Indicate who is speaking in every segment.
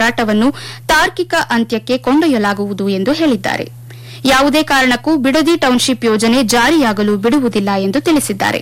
Speaker 1: ಹೋರಾಟವನ್ನು ತಾರ್ಕಿಕ ಅಂತ್ಯಕ್ಕೆ ಕೊಂಡೊಯ್ಯಲಾಗುವುದು ಎಂದು ಹೇಳಿದ್ದಾರೆ ಯಾವುದೇ ಕಾರಣಕ್ಕೂ ಬಿಡದಿ ಟೌನ್ಶಿಪ್ ಯೋಜನೆ ಜಾರಿಯಾಗಲು ಬಿಡುವುದಿಲ್ಲ ಎಂದು ತಿಳಿಸಿದ್ದಾರೆ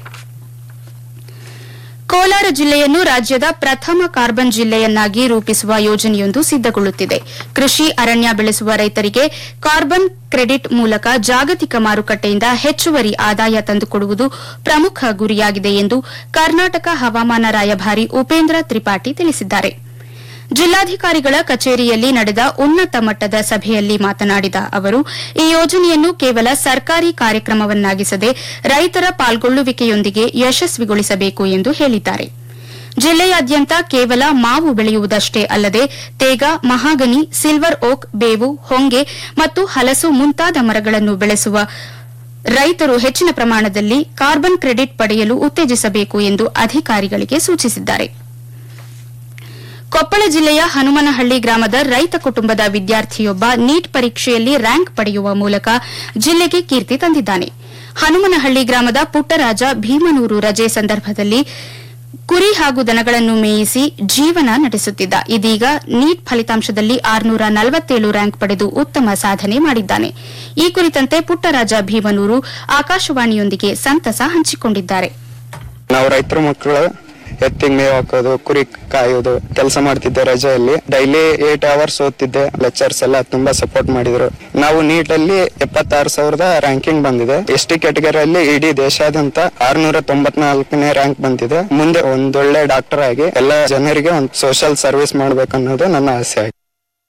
Speaker 1: ಕೋಲಾರ ಜಿಲ್ಲೆಯನ್ನು ರಾಜ್ಯದ ಪ್ರಥಮ ಕಾರ್ಬನ್ ಜಿಲ್ಲೆಯನ್ನಾಗಿ ರೂಪಿಸುವ ಯೋಜನೆಯೊಂದು ಸಿದ್ದಗೊಳ್ಳುತ್ತಿದೆ ಕೃಷಿ ಅರಣ್ಯ ಬೆಳೆಸುವ ರೈತರಿಗೆ ಕಾರ್ಬನ್ ಕ್ರೆಡಿಟ್ ಮೂಲಕ ಜಾಗತಿಕ ಮಾರುಕಟ್ಟೆಯಿಂದ ಹೆಚ್ಚುವರಿ ಆದಾಯ ತಂದುಕೊಡುವುದು ಪ್ರಮುಖ ಗುರಿಯಾಗಿದೆ ಎಂದು ಕರ್ನಾಟಕ ಹವಾಮಾನ ರಾಯಭಾರಿ ಉಪೇಂದ್ರ ತ್ರಿಪಾಠಿ ತಿಳಿಸಿದ್ದಾರೆ ಜಿಲ್ಲಾಧಿಕಾರಿಗಳ ಕಚೇರಿಯಲ್ಲಿ ನಡೆದ ಉನ್ನತ ಮಟ್ಟದ ಸಭೆಯಲ್ಲಿ ಮಾತನಾಡಿದ ಅವರು ಈ ಯೋಜನೆಯನ್ನು ಕೇವಲ ಸರ್ಕಾರಿ ಕಾರ್ಯಕ್ರಮವನ್ನಾಗಿಸದೆ ರೈತರ ಪಾಲ್ಗೊಳ್ಳುವಿಕೆಯೊಂದಿಗೆ ಯಶಸ್ವಿಗೊಳಿಸಬೇಕು ಎಂದು ಹೇಳಿದ್ದಾರೆ ಜಿಲ್ಲೆಯಾದ್ಯಂತ ಕೇವಲ ಮಾವು ಬೆಳೆಯುವುದಷ್ಟೇ ಅಲ್ಲದೆ ತೇಗ ಮಹಾಗನಿ ಸಿಲ್ವರ್ ಓಕ್ ಬೇವು ಹೊಂಗೆ ಮತ್ತು ಹಲಸು ಮುಂತಾದ ಮರಗಳನ್ನು ಬೆಳೆಸುವ ರೈತರು ಹೆಚ್ಚಿನ ಪ್ರಮಾಣದಲ್ಲಿ ಕಾರ್ಬನ್ ಕ್ರೆಡಿಟ್ ಪಡೆಯಲು ಉತ್ತೇಜಿಸಬೇಕು ಎಂದು ಅಧಿಕಾರಿಗಳಿಗೆ ಸೂಚಿಸಿದ್ದಾರೆ ಕೊಪ್ಪಳ ಜಿಲ್ಲೆಯ ಹನುಮನಹಳ್ಳಿ ಗ್ರಾಮದ ರೈತ ಕುಟುಂಬದ ವಿದ್ಯಾರ್ಥಿಯೊಬ್ಬ ನೀಟ್ ಪರೀಕ್ಷೆಯಲ್ಲಿ ರ್ಯಾಂಕ್ ಪಡೆಯುವ ಮೂಲಕ ಜಿಲ್ಲೆಗೆ ಕೀರ್ತಿ ತಂದಿದ್ದಾನೆ ಹನುಮನಹಳ್ಳಿ ಗ್ರಾಮದ ಪುಟ್ಟರಾಜ ಭೀಮನೂರು ರಜೆ ಸಂದರ್ಭದಲ್ಲಿ ಕುರಿ ಹಾಗೂ ದನಗಳನ್ನು ಮೇಯಿಸಿ ಜೀವನ ನಡೆಸುತ್ತಿದ್ದ ಇದೀಗ ನೀಟ್ ಫಲಿತಾಂಶದಲ್ಲಿ ಆರುನೂರ ನಲವತ್ತೇಳು ರ್ಯಾಂಕ್ ಪಡೆದು ಉತ್ತಮ ಸಾಧನೆ ಮಾಡಿದ್ದಾನೆ ಈ ಕುರಿತಂತೆ ಪುಟ್ಟರಾಜ ಭೀಮನೂರು ಆಕಾಶವಾಣಿಯೊಂದಿಗೆ ಸಂತಸ ಹಂಚಿಕೊಂಡಿದ್ದಾರೆ
Speaker 2: ನಾವು ರೈತರ ಮಕ್ಕಳು ಎತ್ತಿಗೆ ಮೇವ್ ಹಾಕೋದು ಕುರಿ ಕಾಯೋದು ಕೆಲಸ ಮಾಡ್ತಿದ್ದೆ ರಜೆಯಲ್ಲಿ ಡೈಲಿ ಏಟ್ ಅವರ್ಸ್ ಓದ್ತಿದ್ದೆ ಲೆಕ್ಚರ್ಸ್ ಎಲ್ಲ ತುಂಬಾ ಸಪೋರ್ಟ್ ಮಾಡಿದ್ರು ನಾವು ನೀಟಲ್ಲಿ ಎಪ್ಪತ್ತಾರು ಸಾವಿರದ ರ್ಯಾಂಕಿಂಗ್ ಬಂದಿದೆ ಎಸ್ ಟಿ ಕ್ಯಾಟಗರಿಯಲ್ಲಿ ಇಡೀ ದೇಶಾದ್ಯಂತ ಆರ್ನೂರ ತೊಂಬತ್ನಾಲ್ಕನೇ ರ್ಯಾಂಕ್ ಬಂದಿದೆ ಮುಂದೆ ಒಂದೊಳ್ಳೆ ಡಾಕ್ಟರ್ ಆಗಿ ಎಲ್ಲ ಜನರಿಗೆ ಒಂದು ಸೋಷಿಯಲ್ ಸರ್ವಿಸ್ ಮಾಡ್ಬೇಕನ್ನೋದು ನನ್ನ ಆಸೆ ಆಗಿದೆ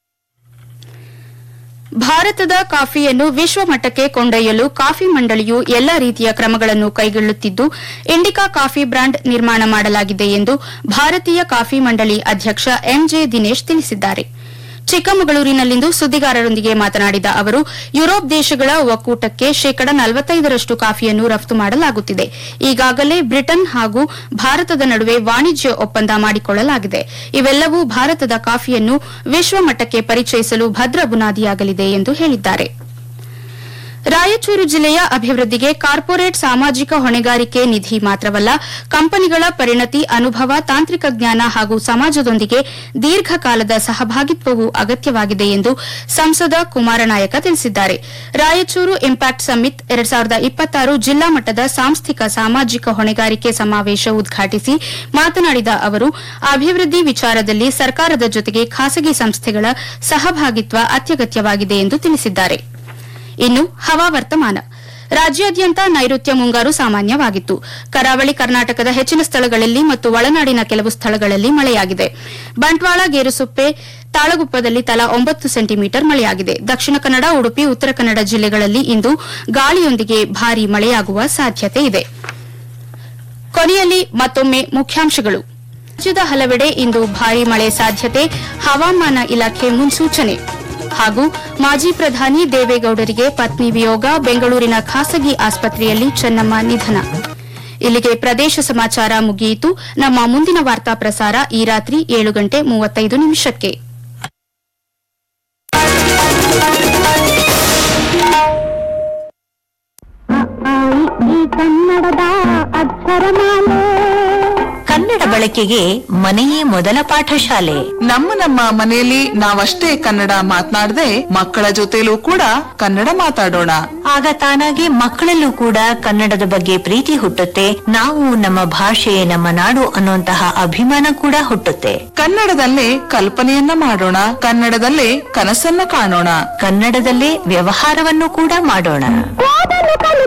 Speaker 1: ಭಾರತದ ಕಾಫಿಯನ್ನು ವಿಶ್ವ ಮಟ್ಟಕ್ಕೆ ಕೊಂಡೊಯ್ಯಲು ಕಾಫಿ ಮಂಡಳಿಯು ಎಲ್ಲಾ ರೀತಿಯ ಕ್ರಮಗಳನ್ನು ಕೈಗೊಳ್ಳುತ್ತಿದ್ದು ಇಂಡಿಕಾ ಕಾಫಿ ಬ್ರಾಂಡ್ ನಿರ್ಮಾಣ ಮಾಡಲಾಗಿದೆ ಎಂದು ಭಾರತೀಯ ಕಾಫಿ ಮಂಡಳಿ ಅಧ್ಯಕ್ಷ ಎಂಜೆ ದಿನೇಶ್ ತಿಳಿಸಿದ್ದಾರೆ ಚಿಕ್ಕಮಗಳೂರಿನಲ್ಲಿಂದು ಸುದ್ದಿಗಾರರೊಂದಿಗೆ ಮಾತನಾಡಿದ ಅವರು ಯುರೋಪ್ ದೇಶಗಳ ಒಕ್ಕೂಟಕ್ಕೆ ಶೇಕಡ ನಲವತ್ತೈದರಷ್ಟು ಕಾಫಿಯನ್ನು ರಫ್ತು ಮಾಡಲಾಗುತ್ತಿದೆ ಈಗಾಗಲೇ ಬ್ರಿಟನ್ ಹಾಗೂ ಭಾರತದ ನಡುವೆ ವಾಣಿಜ್ಯ ಒಪ್ಪಂದ ಮಾಡಿಕೊಳ್ಳಲಾಗಿದೆ ಇವೆಲ್ಲವೂ ಭಾರತದ ಕಾಫಿಯನ್ನು ವಿಶ್ವ ಮಟ್ಟಕ್ಕೆ ಪರಿಚಯಿಸಲು ಭದ್ರ ಬುನಾದಿಯಾಗಲಿದೆ ಎಂದು ಹೇಳಿದ್ದಾರೆ ರಾಯಚೂರು ಜಿಲ್ಲೆಯ ಅಭಿವೃದ್ಧಿಗೆ ಕಾರ್ಪೊರೇಟ್ ಸಾಮಾಜಿಕ ಹೊಣೆಗಾರಿಕೆ ನಿಧಿ ಮಾತ್ರವಲ್ಲ ಕಂಪನಿಗಳ ಪರಿಣತಿ ಅನುಭವ ತಾಂತ್ರಿಕ ಜ್ಞಾನ ಹಾಗೂ ಸಮಾಜದೊಂದಿಗೆ ದೀರ್ಘಕಾಲದ ಸಹಭಾಗಿತ್ವವೂ ಅಗತ್ಯವಾಗಿದೆ ಎಂದು ಸಂಸದ ಕುಮಾರನಾಯಕ ತಿಳಿಸಿದ್ದಾರೆ ರಾಯಚೂರು ಇಂಪ್ಯಾಕ್ಟ್ ಸಮ್ಮಿಟ್ ಎರಡ್ ಸಾವಿರದ ಇಪ್ಪತ್ತಾರು ಜಿಲ್ಲಾ ಮಟ್ಟದ ಸಾಂಸ್ಥಿಕ ಸಾಮಾಜಿಕ ಹೊಣೆಗಾರಿಕೆ ಸಮಾವೇಶ ಉದ್ಘಾಟಿಸಿ ಮಾತನಾಡಿದ ಅವರು ಅಭಿವೃದ್ಧಿ ವಿಚಾರದಲ್ಲಿ ಸರ್ಕಾರದ ಜೊತೆಗೆ ಖಾಸಗಿ ಸಂಸ್ಥೆಗಳ ಸಹಭಾಗಿತ್ವ ಅತ್ಯಗತ್ಯವಾಗಿದೆ ಎಂದು ತಿಳಿಸಿದ್ದಾರೆ ಇನ್ನು ಹವಾವರ್ತಮಾನ ರಾಜ್ಯಾದ್ಯಂತ ನೈಋತ್ಯ ಮುಂಗಾರು ಸಾಮಾನ್ಯವಾಗಿತ್ತು ಕರಾವಳಿ ಕರ್ನಾಟಕದ ಹೆಚ್ಚಿನ ಸ್ಥಳಗಳಲ್ಲಿ ಮತ್ತು ಒಳನಾಡಿನ ಕೆಲವು ಸ್ಥಳಗಳಲ್ಲಿ ಮಳೆಯಾಗಿದೆ ಬಂಟ್ವಾಳ ಗೇರುಸೊಪ್ಪೆ ತಾಳಗುಪ್ಪದಲ್ಲಿ ತಲಾ ಒಂಬತ್ತು ಸೆಂಟಿಮೀಟರ್ ಮಳೆಯಾಗಿದೆ ದಕ್ಷಿಣ ಕನ್ನಡ ಉಡುಪಿ ಉತ್ತರ ಕನ್ನಡ ಜಿಲ್ಲೆಗಳಲ್ಲಿ ಇಂದು ಗಾಳಿಯೊಂದಿಗೆ ಭಾರೀ ಮಳೆಯಾಗುವ ಸಾಧ್ಯತೆ ಇದೆ ಕೊನೆಯಲ್ಲಿ ಮತ್ತೊಮ್ಮೆ ಮುಖ್ಯಾಂಶಗಳು ರಾಜ್ಯದ ಹಲವೆಡೆ ಇಂದು ಭಾರೀ ಮಳೆ ಸಾಧ್ಯತೆ ಹವಾಮಾನ ಇಲಾಖೆ ಮುನ್ಸೂಚನೆ ಹಾಗೂ ಮಾಜಿ ಪ್ರಧಾನಿ ದೇವೇಗೌಡರಿಗೆ ಪತ್ನಿ ವಿಯೋಗ ಬೆಂಗಳೂರಿನ ಖಾಸಗಿ ಆಸ್ಪತ್ರೆಯಲ್ಲಿ ಚೆನ್ನಮ್ಮ ನಿಧನ ಇಲ್ಲಿಗೆ ಪ್ರದೇಶ ಸಮಾಚಾರ ಮುಗಿಯಿತು ನಮ್ಮ ಮುಂದಿನ ವಾರ್ತಾ ಪ್ರಸಾರ ಈ ರಾತ್ರಿ ಏಳು ಗಂಟೆ ಮೂವತ್ತೈದು ನಿಮಿಷಕ್ಕೆ
Speaker 3: ಈ ಕನ್ನಡದ ಅಕ್ಷರಮಾಲೆ
Speaker 4: ಕನ್ನಡ ಬಳಕೆಗೆ ಮನೆಯೇ ಮೊದಲ ಪಾಠಶಾಲೆ
Speaker 5: ನಮ್ಮ ನಮ್ಮ ಮನೆಯಲ್ಲಿ ನಾವಷ್ಟೇ ಕನ್ನಡ ಮಾತನಾಡದೆ ಮಕ್ಕಳ ಜೊತೆಲೂ ಕೂಡ ಕನ್ನಡ ಮಾತಾಡೋಣ
Speaker 4: ಆಗ ತಾನಾಗಿ ಮಕ್ಕಳಲ್ಲೂ ಕೂಡ ಕನ್ನಡದ ಬಗ್ಗೆ ಪ್ರೀತಿ ಹುಟ್ಟುತ್ತೆ ನಾವು ನಮ್ಮ ಭಾಷೆ ನಮ್ಮ ನಾಡು ಅನ್ನುವಂತಹ ಅಭಿಮಾನ ಕೂಡ ಹುಟ್ಟುತ್ತೆ
Speaker 5: ಕನ್ನಡದಲ್ಲೇ ಕಲ್ಪನೆಯನ್ನ ಮಾಡೋಣ ಕನ್ನಡದಲ್ಲೇ ಕನಸನ್ನ ಕಾಣೋಣ
Speaker 4: ಕನ್ನಡದಲ್ಲೇ ವ್ಯವಹಾರವನ್ನು ಕೂಡ ಮಾಡೋಣ